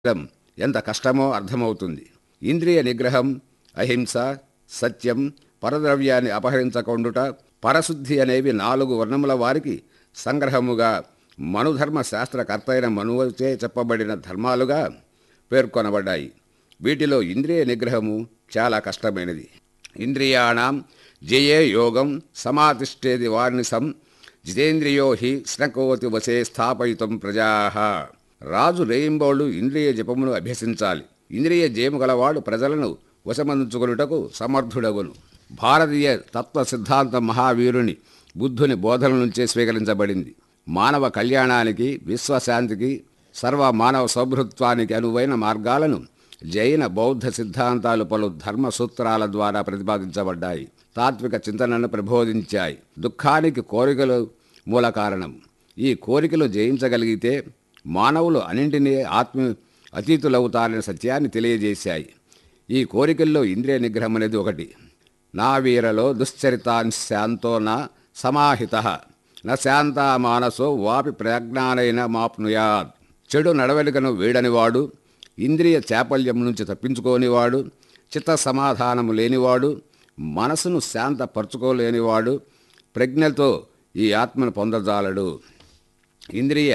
చేయడం ఎంత కష్టమో అర్థమవుతుంది ఇంద్రియ నిగ్రహం అహింస సత్యం పరద్రవ్యాన్ని అపహరించకుండుట పరశుద్ధి అనేవి నాలుగు వర్ణముల వారికి సంగ్రహముగా మనుధర్మ శాస్త్రకర్త అయిన మనువచే చెప్పబడిన ధర్మాలుగా పేర్కొనబడ్డాయి వీటిలో ఇంద్రియ నిగ్రహము చాలా కష్టమైనది ఇంద్రియాణం జయే యోగం సమాతిష్టేది వార్నిసం జితేంద్రియో హి స్నకోతి వసే స్థాపయితం ప్రజా రాజు రేయింబోళ్ళు ఇంద్రియ జపమును అభ్యసించాలి ఇంద్రియ జయము గలవాడు ప్రజలను వశమంచుకొనుటకు సమర్థుడగును భారతీయ తత్వ సిద్ధాంత మహావీరుని బుద్ధుని బోధన నుంచే స్వీకరించబడింది మానవ కళ్యాణానికి విశ్వశాంతికి సర్వ మానవ సౌభృత్వానికి అనువైన మార్గాలను జైన బౌద్ధ సిద్ధాంతాలు పలు ధర్మ సూత్రాల ద్వారా ప్రతిపాదించబడ్డాయి తాత్విక చింతనను ప్రబోధించాయి దుఃఖానికి కోరికలు మూల కారణం ఈ కోరికలు జయించగలిగితే మానవులు అన్నింటినీ ఆత్మ అతీతులవుతారనే సత్యాన్ని తెలియజేశాయి ఈ కోరికల్లో ఇంద్రియ నిగ్రహం అనేది ఒకటి నా వీరలో దుశ్చరితాన్ శాంతో నా సమాహిత న శాంత మానసో వాపి ప్రజ్ఞానైన మాప్నుయాత్ చెడు నడవలికను వీడనివాడు ఇంద్రియ చాపల్యం నుంచి తప్పించుకోనివాడు చిత్త సమాధానము లేనివాడు మనసును శాంతపరచుకోలేనివాడు ప్రజ్ఞతో ఈ ఆత్మను పొందజాలడు ఇంద్రియ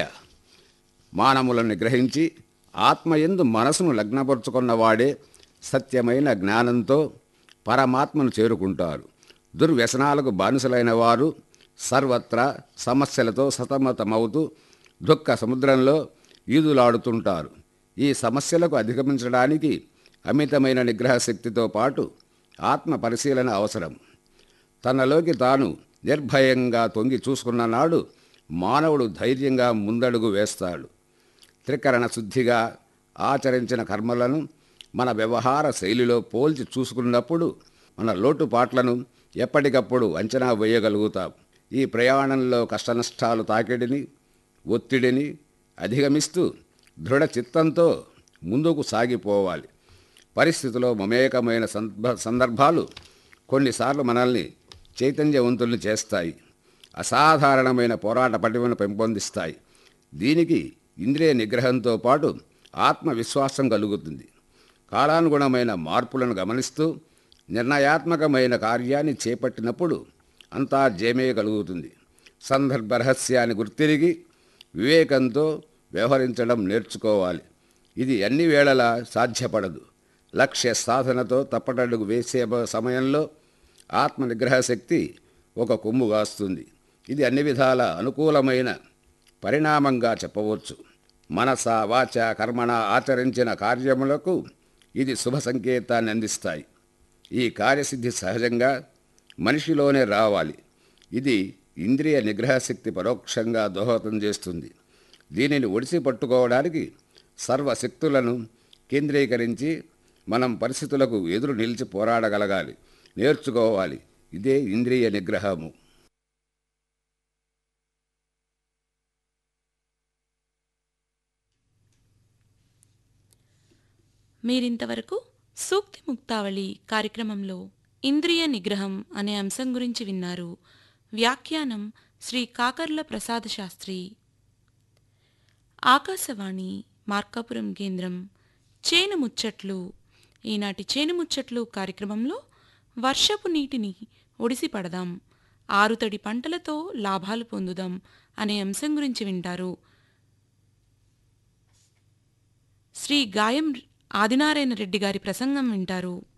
మానములను గ్రహించి ఆత్మయందు మనసును లగ్నపరుచుకున్నవాడే సత్యమైన జ్ఞానంతో పరమాత్మను చేరుకుంటారు దుర్వ్యసనాలకు బానిసలైన వారు సర్వత్రా సమస్యలతో సతమతమవుతూ దుఃఖ సముద్రంలో ఈదులాడుతుంటారు ఈ సమస్యలకు అధిగమించడానికి అమితమైన నిగ్రహ శక్తితో పాటు ఆత్మ పరిశీలన అవసరం తనలోకి తాను నిర్భయంగా తొంగి చూసుకున్న నాడు మానవుడు ధైర్యంగా ముందడుగు వేస్తాడు త్రికరణ శుద్ధిగా ఆచరించిన కర్మలను మన వ్యవహార శైలిలో పోల్చి చూసుకున్నప్పుడు మన లోటుపాట్లను ఎప్పటికప్పుడు అంచనా వేయగలుగుతాం ఈ ప్రయాణంలో కష్టనష్టాలు తాకిడిని ఒత్తిడిని అధిగమిస్తూ దృఢ చిత్తంతో ముందుకు సాగిపోవాలి పరిస్థితిలో మమేకమైన సందర్భ సందర్భాలు కొన్నిసార్లు మనల్ని చైతన్యవంతుల్ని చేస్తాయి అసాధారణమైన పోరాట పటిమను పెంపొందిస్తాయి దీనికి ఇంద్రియ నిగ్రహంతో పాటు ఆత్మవిశ్వాసం కలుగుతుంది కాలానుగుణమైన మార్పులను గమనిస్తూ నిర్ణయాత్మకమైన కార్యాన్ని చేపట్టినప్పుడు అంతా జయమే కలుగుతుంది సందర్భ రహస్యాన్ని గుర్తిరిగి వివేకంతో వ్యవహరించడం నేర్చుకోవాలి ఇది అన్ని వేళలా సాధ్యపడదు లక్ష్య సాధనతో తప్పటడుగు వేసే సమయంలో ఆత్మ నిగ్రహ శక్తి ఒక కొమ్ము కాస్తుంది ఇది అన్ని విధాల అనుకూలమైన పరిణామంగా చెప్పవచ్చు మనస వాచ కర్మణ ఆచరించిన కార్యములకు ఇది శుభ సంకేతాన్ని అందిస్తాయి ఈ కార్యసిద్ధి సహజంగా మనిషిలోనే రావాలి ఇది ఇంద్రియ నిగ్రహ శక్తి పరోక్షంగా దోహదం చేస్తుంది దీనిని ఒడిసి పట్టుకోవడానికి సర్వశక్తులను కేంద్రీకరించి మనం పరిస్థితులకు ఎదురు నిలిచి పోరాడగలగాలి నేర్చుకోవాలి ఇదే ఇంద్రియ నిగ్రహము మీరింతవరకు సూక్తి ముక్తావళి కార్యక్రమంలో ఇంద్రియ నిగ్రహం అనే అంశం గురించి విన్నారు వ్యాఖ్యానం శ్రీ కాకర్ల ప్రసాద శాస్త్రి ఆకాశవాణి మార్కాపురం కేంద్రం చేను ముచ్చట్లు ఈనాటి చేను ముచ్చట్లు కార్యక్రమంలో వర్షపు నీటిని ఒడిసి పడదాం ఆరుతడి పంటలతో లాభాలు పొందుదాం అనే అంశం గురించి వింటారు శ్రీ గాయం ఆదినారాయణ రెడ్డి గారి ప్రసంగం వింటారు